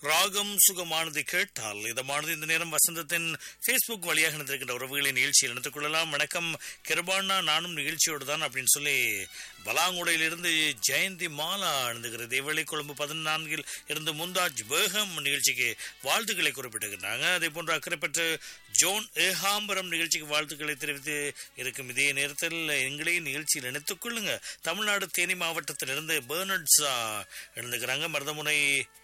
ராகம் சுகமானது கேட்டால் இதமானது இந்த நேரம் வசந்தத்தின் ஃபேஸ்புக் வழியாக நடந்திருக்கின்ற உறவுகளை நிகழ்ச்சியில் இணைத்துக் கொள்ளலாம் வணக்கம் கிருபாண்ணா நானும் நிகழ்ச்சியோடு தான் அப்படின்னு சொல்லி பலாங்குடையிலிருந்து ஜெயந்தி மாலா அணுந்துகிறது இவளை கொழும்பு பதினான்கில் இருந்து முந்தாஜ் பேகம் நிகழ்ச்சிக்கு வாழ்த்துக்களை குறிப்பிட்டிருக்கிறாங்க அதே போன்று அக்கறைப்பட்டு ஜோன் ஏகாம்பரம் நிகழ்ச்சிக்கு வாழ்த்துக்களை தெரிவித்து இருக்கும் இதே நேரத்தில் எங்களையும் நிகழ்ச்சியில் இணைத்துக் கொள்ளுங்க தமிழ்நாடு தேனி மாவட்டத்திலிருந்து பேர்னட்ஸா எழுந்துக்கிறாங்க மருதமுனை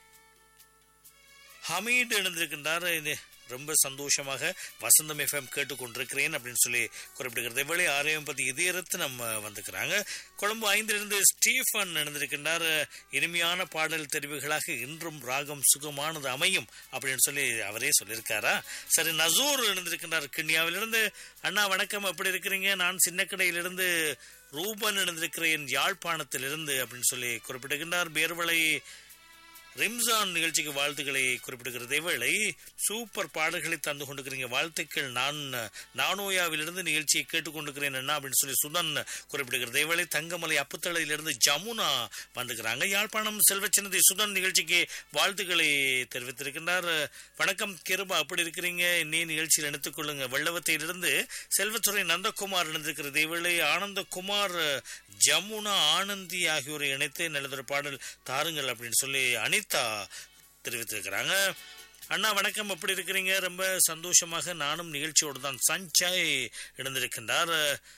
ஹமீட் எழுந்திருக்கின்றார் இது ரொம்ப சந்தோஷமாக வசந்தம் எஃப்எம் கேட்டுக்கொண்டிருக்கிறேன் அப்படின்னு சொல்லி குறிப்பிடுகிறது இவ்வளவு ஆரையம் பத்தி இதயத்து நம்ம வந்துக்கிறாங்க கொழும்பு ஐந்திலிருந்து ஸ்டீஃபன் எழுந்திருக்கின்றார் இனிமையான பாடல் தெரிவுகளாக இன்றும் ராகம் சுகமானது அமையும் அப்படின்னு சொல்லி அவரே சொல்லியிருக்காரா சரி நசூர் எழுந்திருக்கின்றார் கிண்ணியாவிலிருந்து அண்ணா வணக்கம் எப்படி இருக்கிறீங்க நான் சின்ன கடையிலிருந்து ரூபன் எழுந்திருக்கிறேன் யாழ்ப்பாணத்திலிருந்து அப்படின்னு சொல்லி குறிப்பிடுகின்றார் பேர்வளை ரிம்சான் நிகழ்ச்சிக்கு வாழ்த்துக்களை குறிப்பிடுகிறது இவளை சூப்பர் பாடல்களை தந்து கொண்டிருக்கிறீங்க வாழ்த்துக்கள் நான் நானோயாவிலிருந்து நிகழ்ச்சியை கேட்டுக்கொண்டிருக்கிறேன் என்ன அப்படின்னு சொல்லி சுதன் குறிப்பிடுகிறது இவளை தங்கமலை அப்புத்தளையிலிருந்து ஜமுனா வந்துக்கிறாங்க யாழ்ப்பாணம் செல்வச்சின்னதி சுதன் நிகழ்ச்சிக்கு வாழ்த்துக்களை தெரிவித்திருக்கின்றார் வணக்கம் கிருபா அப்படி இருக்கிறீங்க நீ நிகழ்ச்சியில் எடுத்துக் கொள்ளுங்க வெள்ளவத்தையிலிருந்து செல்வத்துறை நந்தகுமார் இணைந்திருக்கிறது இவளை ஆனந்தகுமார் ஜமுனா ஆனந்தி ஆகியோரை இணைத்து நல்லதொரு பாடல் தாருங்கள் அப்படின்னு சொல்லி அனிதா தெரிவித்திருக்கிறாங்க அண்ணா வணக்கம் எப்படி இருக்கிறீங்க ரொம்ப சந்தோஷமாக நானும் நிகழ்ச்சியோடு தான் சஞ்சாய் இணைந்திருக்கின்றார்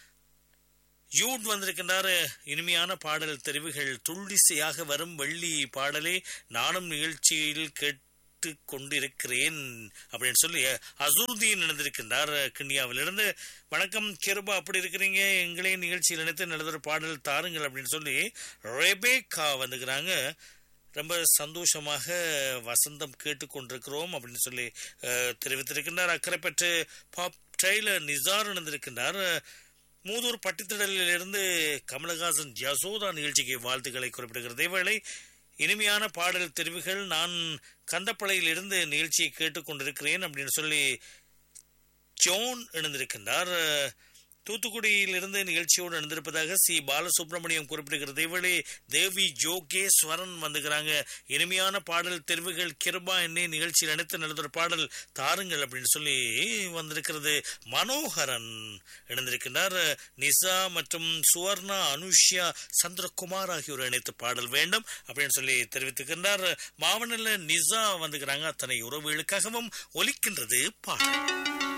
யூட் வந்திருக்கின்றார் இனிமையான பாடல் தெரிவுகள் துள்ளிசையாக வரும் வெள்ளி பாடலை நானும் நிகழ்ச்சியில் கேட்டு கொண்டிருக்கிறேன் அப்படின்னு சொல்லி அசூர்தீன் நடந்திருக்கின்றார் கிண்ணியாவிலிருந்து வணக்கம் கிருபா அப்படி இருக்கிறீங்க எங்களையும் நிகழ்ச்சியில் நினைத்து நடந்த பாடல் தாருங்கள் அப்படின்னு சொல்லி ரெபேக்கா வந்துக்கிறாங்க ரொம்ப சந்தோஷமாக வசந்தம் கேட்டுக்கொண்டிருக்கிறோம் அப்படின்னு சொல்லி தெரிவித்திருக்கின்றார் அக்கறை பெற்று பாப் ட்ரெய்லர் நிசார் நடந்திருக்கின்றார் மூதூர் பட்டித்திடலிலிருந்து கமலஹாசன் யசோதா நிகழ்ச்சிக்கு வாழ்த்துக்களை குறிப்பிடுகிறது இவளை இனிமையான பாடல் தெரிவுகள் நான் கந்தப்பளையிலிருந்து நிகழ்ச்சியை கேட்டுக்கொண்டிருக்கிறேன் அப்படின்னு சொல்லி ஜோன் இணைந்திருக்கின்றார் தூத்துக்குடியிலிருந்து நிகழ்ச்சியோடு நடந்திருப்பதாக சி பாலசுப்ரமணியம் குறிப்பிடுகிறது இவளே தேவி ஜோகேஸ்வரன் வந்துக்கிறாங்க இனிமையான பாடல் தெரிவுகள் கிருபா என்னே நிகழ்ச்சியில் அனைத்து நடந்த பாடல் தாருங்கள் அப்படின்னு சொல்லி வந்திருக்கிறது மனோகரன் இணைந்திருக்கின்றார் நிசா மற்றும் சுவர்ணா அனுஷ்யா சந்திரகுமார் ஆகியோர் இணைத்து பாடல் வேண்டும் அப்படின்னு சொல்லி தெரிவித்துக்கின்றார் மாவனில் நிசா வந்துக்கிறாங்க அத்தனை உறவுகளுக்காகவும் ஒலிக்கின்றது பாடல்